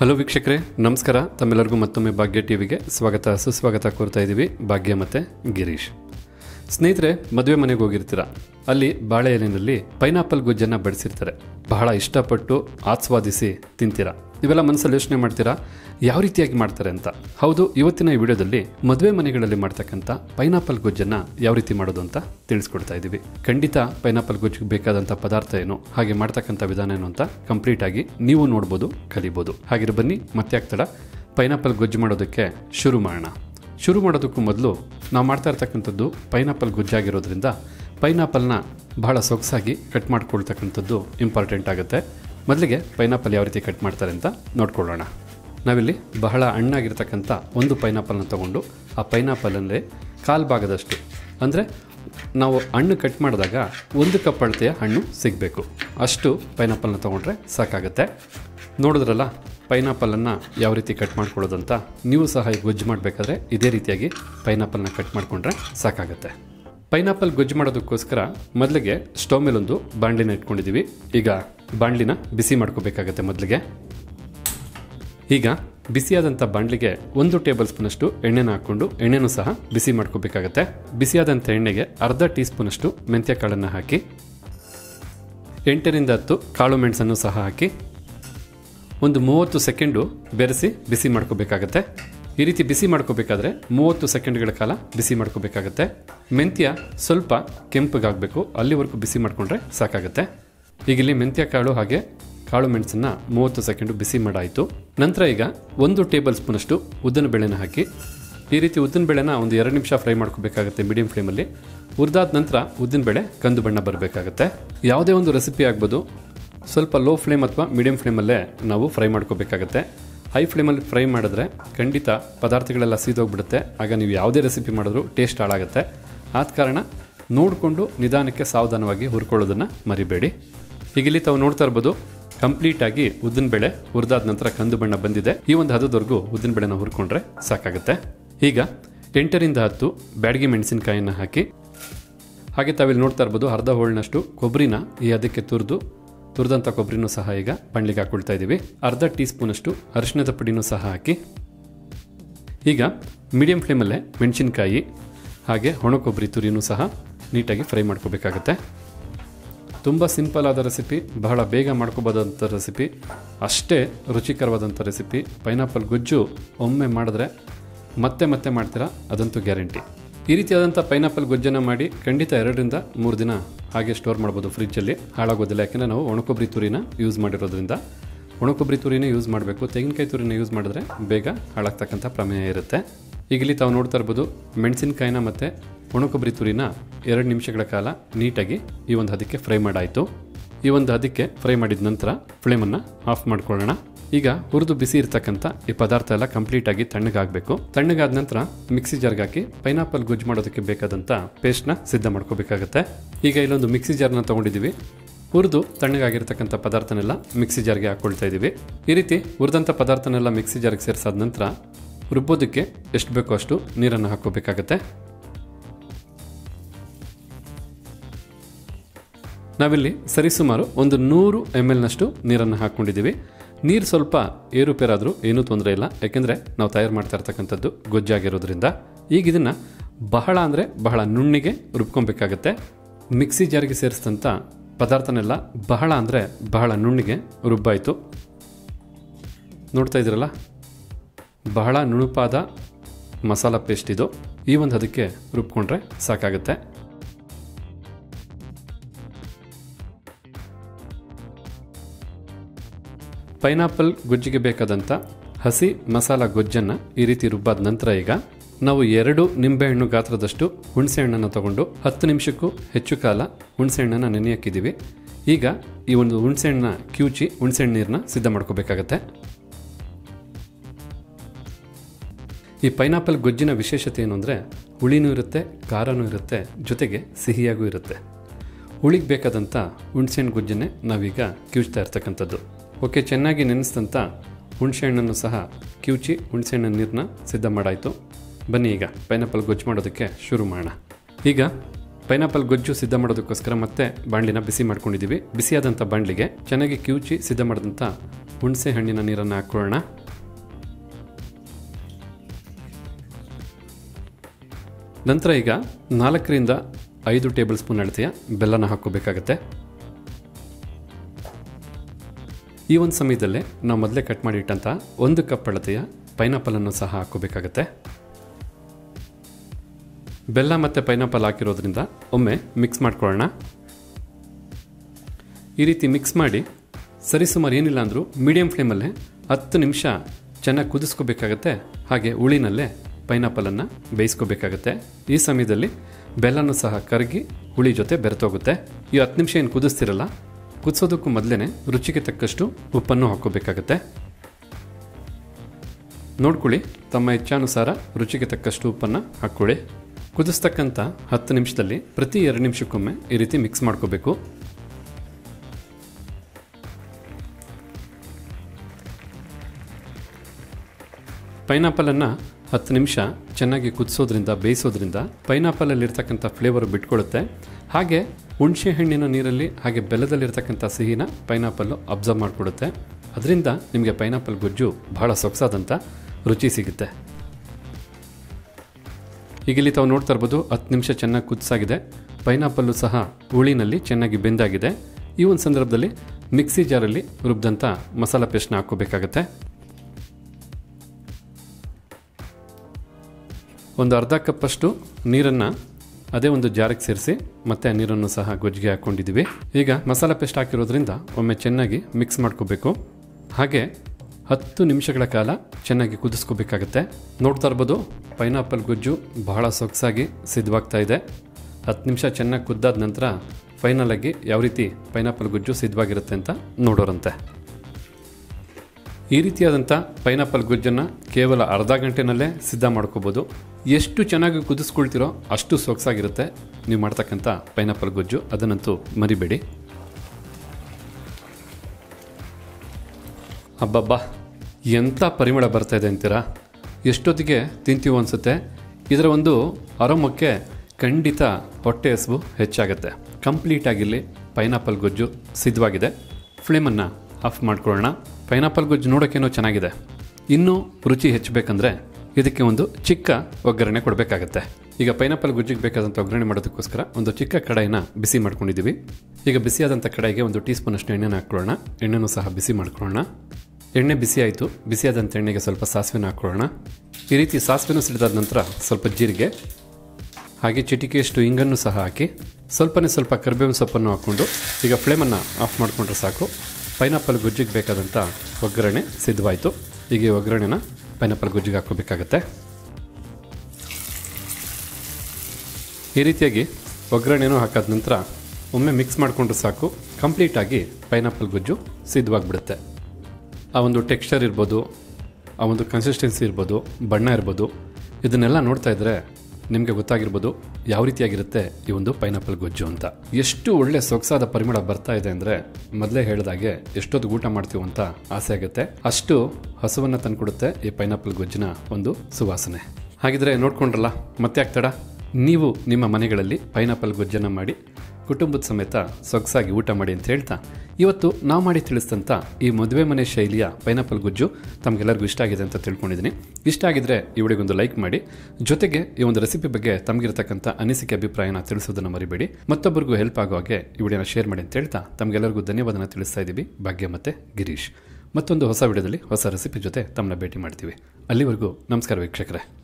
hello ವೀಕ್ಷಕರೇ ನಮಸ್ಕಾರ ತಮ್ಮೆಲ್ಲರಿಗೂ ಮತ್ತೊಮ್ಮೆ ಭಾಗ್ಯ ಟಿವಿಗೆ ಸ್ವಾಗತ ಸುಸ್ವಾಗತ ಕೋರ್ತಾ ಇದ್ದೀವಿ ಭಾಗ್ಯ ಮತ್ತು ಗಿರೀಶ್ ಸ್ನೇಹಿತರೆ ಮದುವೆ ಮನೆಗೆ ಹೋಗಿರ್ತೀರ ಅಲ್ಲಿ ಬಾಳೆ ಎಲೆಯಲ್ಲಿ ಪೈನಾಪಲ್ ಗೊಜ್ಜನ್ನು ಬಡಿಸಿರ್ತಾರೆ ಬಹಳ ಇಷ್ಟಪಟ್ಟು ಆಸ್ವಾದಿಸಿ ತಿಂತೀರಾ ಇವೆಲ್ಲ ಮನಸ್ಸಲ್ಲಿ ಯೋಚನೆ ಮಾಡ್ತೀರಾ ಯಾವ ರೀತಿಯಾಗಿ ಮಾಡ್ತಾರೆ ಅಂತ ಹೌದು ಇವತ್ತಿನ ಈ ವಿಡಿಯೋದಲ್ಲಿ ಮದುವೆ ಮನೆಗಳಲ್ಲಿ ಮಾಡ್ತಕ್ಕಂಥ ಪೈನಾಪಲ್ ಗೊಜ್ಜನ್ನು ಯಾವ ರೀತಿ ಮಾಡೋದು ಅಂತ ತಿಳಿಸ್ಕೊಡ್ತಾ ಇದ್ದೀವಿ ಖಂಡಿತ ಪೈನಾಪಲ್ ಗೊಜ್ಜಿಗೆ ಬೇಕಾದಂಥ ಪದಾರ್ಥ ಏನು ಹಾಗೆ ಮಾಡ್ತಕ್ಕಂಥ ವಿಧಾನ ಏನು ಅಂತ ಕಂಪ್ಲೀಟ್ ಆಗಿ ನೀವು ನೋಡ್ಬೋದು ಕಲಿಬೋದು ಹಾಗೆ ಬನ್ನಿ ಮತ್ತೆ ಆಗ್ತಡ ಪೈನಾಪಲ್ ಗೊಜ್ಜು ಮಾಡೋದಕ್ಕೆ ಶುರು ಮಾಡೋಣ ಶುರು ಮಾಡೋದಕ್ಕೂ ಮೊದಲು ನಾವು ಮಾಡ್ತಾ ಇರ್ತಕ್ಕಂಥದ್ದು ಪೈನಾಪಲ್ ಗೊಜ್ಜಾಗಿರೋದ್ರಿಂದ ಪೈನಾಪಲ್ನ ಬಹಳ ಸೊಗಸಾಗಿ ಕಟ್ ಮಾಡ್ಕೊಳ್ತಕ್ಕಂಥದ್ದು ಇಂಪಾರ್ಟೆಂಟ್ ಆಗುತ್ತೆ ಮೊದಲಿಗೆ ಪೈನಾಪಲ್ ಯಾವ ರೀತಿ ಕಟ್ ಮಾಡ್ತಾರೆ ಅಂತ ನೋಡ್ಕೊಳ್ಳೋಣ ನಾವಿಲ್ಲಿ ಬಹಳ ಹಣ್ಣಾಗಿರ್ತಕ್ಕಂಥ ಒಂದು ಪೈನಾಪಲ್ನ ತಗೊಂಡು ಆ ಪೈನಾಪಲಲ್ಲೇ ಕಾಲು ಭಾಗದಷ್ಟು ಅಂದರೆ ನಾವು ಹಣ್ಣು ಕಟ್ ಮಾಡಿದಾಗ ಒಂದು ಕಪ್ ಅಳತೆಯ ಹಣ್ಣು ಸಿಗಬೇಕು ಅಷ್ಟು ಪೈನಾಪಲ್ನ ತೊಗೊಂಡ್ರೆ ಸಾಕಾಗುತ್ತೆ ನೋಡಿದ್ರಲ್ಲ ಪೈನಾಪಲನ್ನು ಯಾವ ರೀತಿ ಕಟ್ ಮಾಡ್ಕೊಳ್ಳೋದಂತ ನೀವು ಸಹ ಈ ಗೊಜ್ಜು ಮಾಡಬೇಕಾದ್ರೆ ಇದೇ ರೀತಿಯಾಗಿ ಪೈನಾಪಲ್ನ ಕಟ್ ಮಾಡಿಕೊಂಡ್ರೆ ಸಾಕಾಗುತ್ತೆ ಪೈನಾಪಲ್ ಗೊಜ್ಜು ಮಾಡೋದಕ್ಕೋಸ್ಕರ ಮೊದಲಿಗೆ ಸ್ಟವ್ ಮೇಲೊಂದು ಬಾಣಲಿನ ಇಟ್ಕೊಂಡಿದ್ದೀವಿ ಈಗ ಬಾಣಲಿನ ಬಿಸಿ ಮಾಡ್ಕೋಬೇಕಾಗತ್ತೆ ಮೊದಲಿಗೆ ಈಗ ಬಿಸಿಯಾದಂಥ ಬಾಣಲಿಗೆ ಒಂದು ಟೇಬಲ್ ಸ್ಪೂನಷ್ಟು ಎಣ್ಣೆನ ಹಾಕ್ಕೊಂಡು ಎಣ್ಣೆನೂ ಸಹ ಬಿಸಿ ಮಾಡ್ಕೋಬೇಕಾಗತ್ತೆ ಬಿಸಿಯಾದಂಥ ಎಣ್ಣೆಗೆ ಅರ್ಧ ಟೀ ಸ್ಪೂನಷ್ಟು ಮೆಂತ್ಯ ಕಾಳನ್ನು ಹಾಕಿ ಎಂಟರಿಂದ ಹತ್ತು ಕಾಳು ಮೆಣಸನ್ನು ಸಹ ಹಾಕಿ ಒಂದು ಮೂವತ್ತು ಸೆಕೆಂಡು ಬೆರೆಸಿ ಬಿಸಿ ಮಾಡ್ಕೋಬೇಕಾಗತ್ತೆ ಈ ರೀತಿ ಬಿಸಿ ಮಾಡ್ಕೋಬೇಕಾದ್ರೆ ಮೂವತ್ತು ಸೆಕೆಂಡ್ಗಳ ಕಾಲ ಬಿಸಿ ಮಾಡ್ಕೋಬೇಕಾಗತ್ತೆ ಮೆಂತ್ಯ ಸ್ವಲ್ಪ ಕೆಂಪಗಾಗಬೇಕು ಅಲ್ಲಿವರೆಗೂ ಬಿಸಿ ಮಾಡಿಕೊಂಡ್ರೆ ಸಾಕಾಗುತ್ತೆ ಈಗ ಇಲ್ಲಿ ಮೆಂತ್ಯ ಕಾಳು ಹಾಗೆ ಕಾಳು ಮೆಣಸನ್ನ ಮೂವತ್ತು ಸೆಕೆಂಡು ಬಿಸಿ ಮಾಡಾಯಿತು ನಂತರ ಈಗ ಒಂದು ಟೇಬಲ್ ಸ್ಪೂನಷ್ಟು ಉದ್ದಿನ ಬೇಳೆನ ಹಾಕಿ ಈ ರೀತಿ ಉದ್ದಿನ ಬೇಳೆನ ಒಂದು ಎರಡು ನಿಮಿಷ ಫ್ರೈ ಮಾಡ್ಕೋಬೇಕಾಗುತ್ತೆ ಮೀಡಿಯಂ ಫ್ಲೇಮಲ್ಲಿ ಹುರಿದಾದ ನಂತರ ಉದ್ದಿನ ಬೇಳೆ ಕಂದು ಬಣ್ಣ ಬರಬೇಕಾಗತ್ತೆ ಯಾವುದೇ ಒಂದು ರೆಸಿಪಿ ಆಗ್ಬೋದು ಸ್ವಲ್ಪ ಲೋ ಫ್ಲೇಮ್ ಅಥವಾ ಮೀಡಿಯಂ ಫ್ಲೇಮಲ್ಲೇ ನಾವು ಫ್ರೈ ಮಾಡ್ಕೋಬೇಕಾಗತ್ತೆ ಹೈ ಫ್ಲೇಮಲ್ಲಿ ಫ್ರೈ ಮಾಡಿದ್ರೆ ಖಂಡಿತ ಪದಾರ್ಥಗಳೆಲ್ಲ ಸೀದೋಗ್ಬಿಡುತ್ತೆ ಆಗ ನೀವು ಯಾವುದೇ ರೆಸಿಪಿ ಮಾಡಿದ್ರೂ ಟೇಸ್ಟ್ ಹಾಳಾಗುತ್ತೆ ಆದ ಕಾರಣ ನೋಡಿಕೊಂಡು ನಿಧಾನಕ್ಕೆ ಸಾವಧಾನವಾಗಿ ಹುರ್ಕೊಳ್ಳೋದನ್ನು ಮರಿಬೇಡಿ ಈಗ ಇಲ್ಲಿ ತಾವು ನೋಡ್ತಾ ಇರ್ಬೋದು ಕಂಪ್ಲೀಟಾಗಿ ಉದ್ದಿನ ಬೇಳೆ ಹುರಿದಾದ ನಂತರ ಕಂದು ಬಣ್ಣ ಬಂದಿದೆ ಈ ಒಂದು ಹದದವರೆಗೂ ಉದ್ದಿನ ಬೇಳೆನ ಹುರ್ಕೊಂಡ್ರೆ ಸಾಕಾಗುತ್ತೆ ಈಗ ಎಂಟರಿಂದ ಹತ್ತು ಬ್ಯಾಡಗಿ ಮೆಣಸಿನಕಾಯಿನ ಹಾಕಿ ಹಾಗೆ ತಾವಿಲ್ಲಿ ನೋಡ್ತಾ ಇರ್ಬೋದು ಅರ್ಧ ಹೋಳಿನಷ್ಟು ಕೊಬ್ಬರಿನ ಈ ಅದಕ್ಕೆ ತುರಿದು ತುರಿದಂಥ ಕೊಬ್ಬರಿನೂ ಸಹ ಈಗ ಬಾಣಲಿಗೆ ಹಾಕೊಳ್ತಾ ಇದ್ದೀವಿ ಅರ್ಧ ಟೀ ಸ್ಪೂನಷ್ಟು ಅರಿಶಿಣದ ಪುಡಿನೂ ಸಹ ಹಾಕಿ ಈಗ ಮೀಡಿಯಂ ಫ್ಲೇಮಲ್ಲೇ ಮೆಣಸಿನಕಾಯಿ ಹಾಗೆ ಒಣ ಕೊಬ್ಬರಿ ತುರಿನೂ ಸಹ ನೀಟಾಗಿ ಫ್ರೈ ಮಾಡ್ಕೋಬೇಕಾಗತ್ತೆ ತುಂಬ ಸಿಂಪಲ್ ಆದ ರೆಸಿಪಿ ಬಹಳ ಬೇಗ ಮಾಡ್ಕೋಬೋದಂಥ ರೆಸಿಪಿ ಅಷ್ಟೇ ರುಚಿಕರವಾದಂಥ ರೆಸಿಪಿ ಪೈನಾಪಲ್ ಗೊಜ್ಜು ಒಮ್ಮೆ ಮಾಡಿದ್ರೆ ಮತ್ತೆ ಮತ್ತೆ ಮಾಡ್ತೀರಾ ಅದಂತೂ ಗ್ಯಾರಂಟಿ ಈ ರೀತಿಯಾದಂಥ ಪೈನಾಪಲ್ ಗೊಜ್ಜನ್ನು ಮಾಡಿ ಖಂಡಿತ ಎರಡರಿಂದ ಮೂರು ದಿನ ಹಾಗೆ ಸ್ಟೋರ್ ಮಾಡ್ಬೋದು ಫ್ರಿಜ್ಜಲ್ಲಿ ಹಾಳಾಗೋದಿಲ್ಲ ಯಾಕೆಂದರೆ ನಾವು ಒಣಕೊಬ್ಬರಿ ತುರಿನ ಯೂಸ್ ಮಾಡಿರೋದ್ರಿಂದ ಒಣಕೊಬ್ಬರಿ ತುರಿನೇ ಯೂಸ್ ಮಾಡಬೇಕು ತೆಂಗಿನಕಾಯಿ ತುರಿನ ಯೂಸ್ ಮಾಡಿದ್ರೆ ಬೇಗ ಹಾಳಾಗ್ತಕ್ಕಂಥ ಪ್ರಮೇಯ ಇರುತ್ತೆ ಈಗ ಇಲ್ಲಿ ತಾವು ನೋಡ್ತಾ ಇರ್ಬೋದು ಮೆಣಸಿನಕಾಯಿನ ಮತ್ತು ಒಣಕೊಬ್ಬರಿ ತುರಿನ ಎರಡು ನಿಮಿಷಗಳ ಕಾಲ ನೀಟಾಗಿ ಈ ಒಂದು ಹದಕ್ಕೆ ಫ್ರೈ ಮಾಡಾಯಿತು ಈ ಒಂದು ಹದಕ್ಕೆ ಫ್ರೈ ಮಾಡಿದ ನಂತರ ಫ್ಲೇಮನ್ನು ಆಫ್ ಮಾಡ್ಕೊಳ್ಳೋಣ ಈಗ ಹುರಿದು ಬಿಸಿ ಇರ್ತಕ್ಕಂಥ ಈ ಪದಾರ್ಥ ಎಲ್ಲ ಕಂಪ್ಲೀಟಾಗಿ ತಣ್ಣಗಾಗಬೇಕು ತಣ್ಣಗಾದ ನಂತರ ಮಿಕ್ಸಿ ಜಾರ್ಗೆ ಹಾಕಿ ಪೈನಾಪಲ್ ಗೊಜ್ಜು ಮಾಡೋದಕ್ಕೆ ಬೇಕಾದಂಥ ಪೇಸ್ಟ್ನ ಸಿದ್ಧ ಮಾಡ್ಕೋಬೇಕಾಗತ್ತೆ ಈಗ ಇಲ್ಲೊಂದು ಮಿಕ್ಸಿ ಜಾರ್ನ ತೊಗೊಂಡಿದ್ದೀವಿ ಹುರಿದು ತಣ್ಣಗಾಗಿರ್ತಕ್ಕಂಥ ಪದಾರ್ಥನೆಲ್ಲ ಮಿಕ್ಸಿ ಜಾರ್ಗೆ ಹಾಕ್ಕೊಳ್ತಾ ಇದ್ದೀವಿ ಈ ರೀತಿ ಹುರಿದಂಥ ಪದಾರ್ಥನೆಲ್ಲ ಮಿಕ್ಸಿ ಜಾರ್ಗೆ ಸೇರಿಸಾದ ನಂತರ ರುಬ್ಬೋದಕ್ಕೆ ಎಷ್ಟು ಬೇಕೋ ಅಷ್ಟು ನೀರನ್ನು ಹಾಕ್ಕೋಬೇಕಾಗತ್ತೆ ನಾವಿಲ್ಲಿ ಸರಿಸುಮಾರು ಒಂದು ನೂರು ಎಮ್ ಎಲ್ನಷ್ಟು ನೀರನ್ನು ಹಾಕ್ಕೊಂಡಿದ್ದೀವಿ ನೀರು ಸ್ವಲ್ಪ ಏರುಪೇರಾದರೂ ಏನೂ ತೊಂದರೆ ಇಲ್ಲ ಯಾಕೆಂದರೆ ನಾವು ತಯಾರು ಮಾಡ್ತಾ ಇರ್ತಕ್ಕಂಥದ್ದು ಗೊಜ್ಜಾಗಿರೋದ್ರಿಂದ ಈಗ ಇದನ್ನು ಬಹಳ ಅಂದರೆ ಬಹಳ ನುಣ್ಣಿಗೆ ರುಬ್ಕೊಬೇಕಾಗತ್ತೆ ಮಿಕ್ಸಿ ಜಾರಿಗೆ ಸೇರಿಸಿದಂಥ ಪದಾರ್ಥನೆಲ್ಲ ಬಹಳ ಅಂದರೆ ಬಹಳ ನುಣ್ಣಿಗೆ ರುಬ್ಬಾಯಿತು ನೋಡ್ತಾ ಇದ್ದೀರಲ್ಲ ಬಹಳ ನುಣುಪಾದ ಮಸಾಲ ಪೇಸ್ಟ್ ಇದು ಈ ಒಂದು ಅದಕ್ಕೆ ರುಬ್ಕೊಂಡ್ರೆ ಸಾಕಾಗುತ್ತೆ ಪೈನಾಪಲ್ ಗೊಜ್ಜಿಗೆ ಬೇಕಾದಂಥ ಹಸಿ ಮಸಾಲ ಗೊಜ್ಜನ್ನು ಈ ರೀತಿ ರುಬ್ಬಾದ ನಂತರ ಈಗ ನಾವು ಎರಡು ನಿಂಬೆಹಣ್ಣು ಗಾತ್ರದಷ್ಟು ಹುಣಸೆಹಣ್ಣನ್ನು ತಗೊಂಡು ಹತ್ತು ನಿಮಿಷಕ್ಕೂ ಹೆಚ್ಚು ಕಾಲ ಹುಣಸೆಹಣ್ಣನ್ನು ನೆನೆಯಕ್ಕಿದ್ದೀವಿ ಈಗ ಈ ಒಂದು ಹುಣಸೆಹಣ್ಣನ್ನ ಕ್ಯೂಚಿ ಹುಣಸೆಹಣ್ಣು ನೀರನ್ನ ಸಿದ್ಧ ಮಾಡ್ಕೋಬೇಕಾಗತ್ತೆ ಈ ಪೈನಾಪಲ್ ಗೊಜ್ಜಿನ ವಿಶೇಷತೆ ಏನು ಅಂದರೆ ಹುಳಿನೂ ಇರುತ್ತೆ ಖಾರನೂ ಇರುತ್ತೆ ಜೊತೆಗೆ ಸಿಹಿಯಾಗೂ ಇರುತ್ತೆ ಹುಳಿಗೆ ಬೇಕಾದಂಥ ಹುಣಸೆಹಣ್ಣು ಗೊಜ್ಜನ್ನೇ ನಾವೀಗ ಕಿವುಚ್ತಾ ಇರ್ತಕ್ಕಂಥದ್ದು ಓಕೆ ಚೆನ್ನಾಗಿ ನೆನೆಸಿದಂಥ ಹುಣಸೆಹಣ್ಣನ್ನು ಸಹ ಕಿವುಚಿ ಹುಣಸೆಹಣ್ಣಿನ ನೀರನ್ನ ಸಿದ್ಧ ಮಾಡಾಯಿತು ಬನ್ನಿ ಈಗ ಪೈನಾಪಲ್ ಗೊಜ್ಜು ಮಾಡೋದಕ್ಕೆ ಶುರು ಮಾಡೋಣ ಈಗ ಪೈನಾಪಲ್ ಗೊಜ್ಜು ಸಿದ್ಧ ಮಾಡೋದಕ್ಕೋಸ್ಕರ ಮತ್ತೆ ಬಾಣಲಿನ ಬಿಸಿ ಮಾಡ್ಕೊಂಡಿದ್ದೀವಿ ಬಿಸಿಯಾದಂಥ ಬಾಣಲಿಗೆ ಚೆನ್ನಾಗಿ ಕಿವುಚಿ ಸಿದ್ಧ ಮಾಡಿದಂಥ ಹುಣಸೆ ಹಣ್ಣಿನ ನೀರನ್ನು ಹಾಕೊಳ್ಳೋಣ ನಂತರ ಈಗ ನಾಲ್ಕರಿಂದ ಐದು ಟೇಬಲ್ ಸ್ಪೂನ್ ಅಳತೆಯ ಬೆಲ್ಲನ ಹಾಕ್ಕೋಬೇಕಾಗತ್ತೆ ಈ ಒಂದು ಸಮಯದಲ್ಲೇ ನಾವು ಮೊದಲೇ ಕಟ್ ಮಾಡಿ ಇಟ್ಟಂಥ ಒಂದು ಕಪ್ ಅಳತೆಯ ಪೈನಾಪಲನ್ನು ಸಹ ಹಾಕ್ಕೋಬೇಕಾಗತ್ತೆ ಬೆಲ್ಲ ಮತ್ತು ಪೈನಾಪಲ್ ಹಾಕಿರೋದ್ರಿಂದ ಒಮ್ಮೆ ಮಿಕ್ಸ್ ಮಾಡ್ಕೊಳ್ಳೋಣ ಈ ರೀತಿ ಮಿಕ್ಸ್ ಮಾಡಿ ಸರಿಸುಮಾರು ಏನಿಲ್ಲ ಅಂದರೂ ಮೀಡಿಯಂ ಫ್ಲೇಮಲ್ಲೇ ಹತ್ತು ನಿಮಿಷ ಚೆನ್ನಾಗಿ ಕುದಿಸ್ಕೋಬೇಕಾಗತ್ತೆ ಹಾಗೆ ಹುಳಿನಲ್ಲೇ ಪೈನಾಪಲನ್ನು ಬೇಯಿಸ್ಕೋಬೇಕಾಗತ್ತೆ ಈ ಸಮಯದಲ್ಲಿ ಬೆಲ್ಲನೂ ಸಹ ಕರಗಿ ಹುಳಿ ಜೊತೆ ಬೆರೆತೋಗುತ್ತೆ ಈ ಹತ್ತು ನಿಮಿಷ ಏನು ಕುದಿಸ್ತಿರಲ್ಲ ಕುದಿಸೋದಕ್ಕೂ ಮೊದಲೇ ರುಚಿಗೆ ತಕ್ಕಷ್ಟು ಉಪ್ಪನ್ನು ಹಾಕ್ಕೋಬೇಕಾಗತ್ತೆ ನೋಡ್ಕೊಳ್ಳಿ ತಮ್ಮ ಇಚ್ಛಾನುಸಾರ ರುಚಿಗೆ ತಕ್ಕಷ್ಟು ಉಪ್ಪನ್ನು ಹಾಕ್ಕೊಳ್ಳಿ ಕುದಿಸ್ತಕ್ಕಂಥ ಹತ್ತು ನಿಮಿಷದಲ್ಲಿ ಪ್ರತಿ ಎರಡು ನಿಮಿಷಕ್ಕೊಮ್ಮೆ ಈ ರೀತಿ ಮಿಕ್ಸ್ ಮಾಡ್ಕೋಬೇಕು ಪೈನಾಪಲನ್ನು ಹತ್ತು ನಿಮಿಷ ಚೆನ್ನಾಗಿ ಕುದಿಸೋದ್ರಿಂದ ಬೇಯಿಸೋದ್ರಿಂದ ಪೈನಾಪಲಲ್ಲಿರ್ತಕ್ಕಂಥ ಫ್ಲೇವರ್ ಬಿಟ್ಕೊಳ್ಳುತ್ತೆ ಹಾಗೆ ಹುಣಸೆ ಹಣ್ಣಿನ ನೀರಲ್ಲಿ ಹಾಗೆ ಬೆಲ್ಲದಲ್ಲಿರ್ತಕ್ಕಂಥ ಸಿಹಿನ ಪೈನಾಪಲ್ಲು ಅಬ್ಸರ್ವ್ ಮಾಡಿಕೊಡುತ್ತೆ ಅದರಿಂದ ನಿಮಗೆ ಪೈನಾಪಲ್ ಗೊಜ್ಜು ಬಹಳ ಸೊಗಸಾದಂಥ ರುಚಿ ಸಿಗುತ್ತೆ ಈಗ ಇಲ್ಲಿ ತಾವು ನೋಡ್ತಾ ಇರ್ಬೋದು ಹತ್ತು ನಿಮಿಷ ಚೆನ್ನಾಗಿ ಕುದಿಸಾಗಿದೆ ಪೈನಾಪಲ್ಲು ಸಹ ಹುಳಿನಲ್ಲಿ ಚೆನ್ನಾಗಿ ಬೆಂದಾಗಿದೆ ಈ ಒಂದು ಸಂದರ್ಭದಲ್ಲಿ ಮಿಕ್ಸಿ ಜಾರಲ್ಲಿ ರುಬ್ಬಿದಂಥ ಮಸಾಲ ಪೇಸ್ಟ್ನ ಹಾಕ್ಕೋಬೇಕಾಗತ್ತೆ ಒಂದು ಅರ್ಧ ಕಪ್ಪಷ್ಟು ನೀರನ್ನು ಅದೇ ಒಂದು ಜಾರಿಗೆ ಸೇರಿಸಿ ಮತ್ತೆ ಆ ನೀರನ್ನು ಸಹ ಗೊಜ್ಜಿಗೆ ಹಾಕ್ಕೊಂಡಿದ್ದೀವಿ ಈಗ ಮಸಾಲ ಪೇಸ್ಟ್ ಹಾಕಿರೋದ್ರಿಂದ ಒಮ್ಮೆ ಚೆನ್ನಾಗಿ ಮಿಕ್ಸ್ ಮಾಡ್ಕೋಬೇಕು ಹಾಗೆ ಹತ್ತು ನಿಮಿಷಗಳ ಕಾಲ ಚೆನ್ನಾಗಿ ಕುದಿಸ್ಕೋಬೇಕಾಗತ್ತೆ ನೋಡ್ತಾ ಇರ್ಬೋದು ಪೈನಾಪಲ್ ಗೊಜ್ಜು ಬಹಳ ಸೊಗಸಾಗಿ ಸಿದ್ಧವಾಗ್ತಾ ಇದೆ ಹತ್ತು ನಿಮಿಷ ಚೆನ್ನಾಗಿ ಕುದ್ದಾದ ನಂತರ ಫೈನಲ್ ಆಗಿ ಯಾವ ರೀತಿ ಪೈನಾಪಲ್ ಗೊಜ್ಜು ಸಿದ್ಧವಾಗಿರುತ್ತೆ ಅಂತ ನೋಡೋರಂತೆ ಈ ರೀತಿಯಾದಂಥ ಪೈನಾಪಲ್ ಗೊಜ್ಜನ್ನು ಕೇವಲ ಅರ್ಧ ಗಂಟೆನಲ್ಲೇ ಸಿದ್ಧ ಮಾಡ್ಕೋಬೋದು ಎಷ್ಟು ಚೆನ್ನಾಗಿ ಕುದಿಸ್ಕೊಳ್ತಿರೋ ಅಷ್ಟು ಸೊಗಸಾಗಿರುತ್ತೆ ನೀವು ಮಾಡ್ತಕ್ಕಂಥ ಪೈನಾಪಲ್ ಗೊಜ್ಜು ಅದನ್ನಂತೂ ಮರಿಬೇಡಿ ಅಬ್ಬಬ್ಬಾ ಎಂಥ ಪರಿಮಳ ಬರ್ತಾ ಇದೆ ಅಂತೀರಾ ಎಷ್ಟೊತ್ತಿಗೆ ತಿಂತೀವೋ ಅನಿಸುತ್ತೆ ಇದರ ಒಂದು ಅರೋಮಕ್ಕೆ ಖಂಡಿತ ಹೊಟ್ಟೆ ಹಸಿವು ಹೆಚ್ಚಾಗುತ್ತೆ ಕಂಪ್ಲೀಟಾಗಿಲ್ಲಿ ಪೈನಾಪಲ್ ಗೊಜ್ಜು ಸಿದ್ಧವಾಗಿದೆ ಫ್ಲೇಮನ್ನು ಆಫ್ ಮಾಡ್ಕೊಳ್ಳೋಣ ಪೈನಾಪಲ್ ಗೊಜ್ಜು ನೋಡೋಕ್ಕೇನೋ ಚೆನ್ನಾಗಿದೆ ಇನ್ನೂ ರುಚಿ ಹೆಚ್ಚಬೇಕಂದ್ರೆ ಇದಕ್ಕೆ ಒಂದು ಚಿಕ್ಕ ಒಗ್ಗರಣೆ ಕೊಡಬೇಕಾಗತ್ತೆ ಈಗ ಪೈನಾಪಲ್ ಗೊಜ್ಜಿಗೆ ಬೇಕಾದಂಥ ಒಗ್ಗರಣೆ ಮಾಡೋದಕ್ಕೋಸ್ಕರ ಒಂದು ಚಿಕ್ಕ ಕಡಾಯಿನ ಬಿಸಿ ಮಾಡ್ಕೊಂಡಿದ್ದೀವಿ ಈಗ ಬಿಸಿಯಾದಂಥ ಕಡಾಯಿಗೆ ಒಂದು ಟೀ ಸ್ಪೂನ್ ಅಷ್ಟು ಎಣ್ಣೆನ ಹಾಕ್ಕೊಳ್ಳೋಣ ಎಣ್ಣೆನೂ ಸಹ ಬಿಸಿ ಮಾಡ್ಕೊಳ್ಳೋಣ ಎಣ್ಣೆ ಬಿಸಿ ಆಯಿತು ಬಿಸಿಯಾದಂಥ ಎಣ್ಣೆಗೆ ಸ್ವಲ್ಪ ಸಾಸಿವೆನ ಹಾಕ್ಕೊಳ್ಳೋಣ ಈ ರೀತಿ ಸಾಸಿವೆನೂ ಸಿಡಿದಾದ ನಂತರ ಸ್ವಲ್ಪ ಜೀರಿಗೆ ಹಾಗೆ ಚಿಟಿಕೆಯಷ್ಟು ಇಂಗನ್ನು ಸಹ ಹಾಕಿ ಸ್ವಲ್ಪನೇ ಸ್ವಲ್ಪ ಕರಿಬೇವಿನ ಸೊಪ್ಪನ್ನು ಹಾಕ್ಕೊಂಡು ಈಗ ಫ್ಲೇಮನ್ನು ಆಫ್ ಮಾಡಿಕೊಂಡ್ರೆ ಸಾಕು ಪೈನಾಪಲ್ ಗೊಜ್ಜಿಗೆ ಬೇಕಾದಂಥ ಒಗ್ಗರಣೆ ಸಿದ್ಧವಾಯಿತು ಈಗ ಈ ಒಗ್ಗರಣೆನ ಪೈನಾಪಲ್ ಗೊಜ್ಜಿಗೆ ಹಾಕ್ಕೋಬೇಕಾಗತ್ತೆ ಈ ರೀತಿಯಾಗಿ ಒಗ್ಗರಣೆನೂ ಹಾಕಾದ ನಂತರ ಒಮ್ಮೆ ಮಿಕ್ಸ್ ಮಾಡಿಕೊಂಡ್ರೆ ಸಾಕು ಕಂಪ್ಲೀಟಾಗಿ ಪೈನಾಪಲ್ ಗೊಜ್ಜು ಸಿದ್ಧವಾಗಿಬಿಡುತ್ತೆ ಆ ಒಂದು ಟೆಕ್ಸ್ಚರ್ ಇರ್ಬೋದು ಆ ಒಂದು ಕನ್ಸಿಸ್ಟೆನ್ಸಿ ಇರ್ಬೋದು ಬಣ್ಣ ಇರ್ಬೋದು ಇದನ್ನೆಲ್ಲ ನೋಡ್ತಾ ಇದ್ದರೆ ನಿಮಗೆ ಗೊತ್ತಾಗಿರ್ಬೋದು ಯಾವ ರೀತಿಯಾಗಿರುತ್ತೆ ಈ ಒಂದು ಪೈನಾಪಲ್ ಗೊಜ್ಜು ಅಂತ ಎಷ್ಟು ಒಳ್ಳೆ ಸೊಗಸಾದ ಪರಿಮಳ ಬರ್ತಾ ಇದೆ ಅಂದರೆ ಮೊದಲೇ ಹೇಳಿದಾಗೆ ಎಷ್ಟೊತ್ತು ಊಟ ಮಾಡ್ತೀವಿ ಅಂತ ಆಸೆ ಆಗುತ್ತೆ ಅಷ್ಟು ಹಸುವನ್ನು ತಂದುಕೊಡುತ್ತೆ ಈ ಪೈನಾಪಲ್ ಗೊಜ್ಜಿನ ಒಂದು ಸುವಾಸನೆ ಹಾಗಿದ್ರೆ ನೋಡ್ಕೊಂಡ್ರಲ್ಲ ಮತ್ತೆ ಆಗ್ತಡ ನೀವು ನಿಮ್ಮ ಮನೆಗಳಲ್ಲಿ ಪೈನಾಪಲ್ ಗೊಜ್ಜನ್ನು ಮಾಡಿ ಕುಟುಂಬದ ಸಮೇತ ಸೊಗಸಾಗಿ ಊಟ ಮಾಡಿ ಅಂತ ಹೇಳ್ತಾ ಇವತ್ತು ನಾವು ಮಾಡಿ ತಿಳಿಸಿದಂಥ ಈ ಮದುವೆ ಮನೆ ಶೈಲಿಯ ಪೈನಾಪಲ್ ಗೊಜ್ಜು ತಮಗೆಲ್ಲರಿಗೂ ಇಷ್ಟ ಆಗಿದೆ ಅಂತ ತಿಳ್ಕೊಂಡಿದ್ದೀನಿ ಇಷ್ಟ ಆಗಿದ್ರೆ ಈ ವಿಡಿಯೋಗೊಂದು ಲೈಕ್ ಮಾಡಿ ಜೊತೆಗೆ ಈ ಒಂದು ರೆಸಿಪಿ ಬಗ್ಗೆ ತಮಗಿರತಕ್ಕಂಥ ಅನಿಸಿಕೆ ಅಭಿಪ್ರಾಯನ ತಿಳಿಸೋದನ್ನು ಮರಿಬೇಡಿ ಮತ್ತೊಬ್ಬರಿಗೂ ಹೆಲ್ಪ್ ಆಗೋ ಹಾಗೆ ಈ ವಿಡಿಯೋನ ಶೇರ್ ಮಾಡಿ ಅಂತ ಹೇಳ್ತಾ ತಮಗೆಲ್ಲರಿಗೂ ಧನ್ಯವಾದನ ತಿಳಿಸ್ತಾ ಇದ್ದೀವಿ ಭಾಗ್ಯ ಮತ್ತು ಗಿರೀಶ್ ಮತ್ತೊಂದು ಹೊಸ ವಿಡಿಯೋದಲ್ಲಿ ಹೊಸ ರೆಸಿಪಿ ಜೊತೆ ತಮ್ಮನ್ನ ಭೇಟಿ ಮಾಡ್ತೀವಿ ಅಲ್ಲಿವರೆಗೂ ನಮಸ್ಕಾರ ವೀಕ್ಷಕರೇ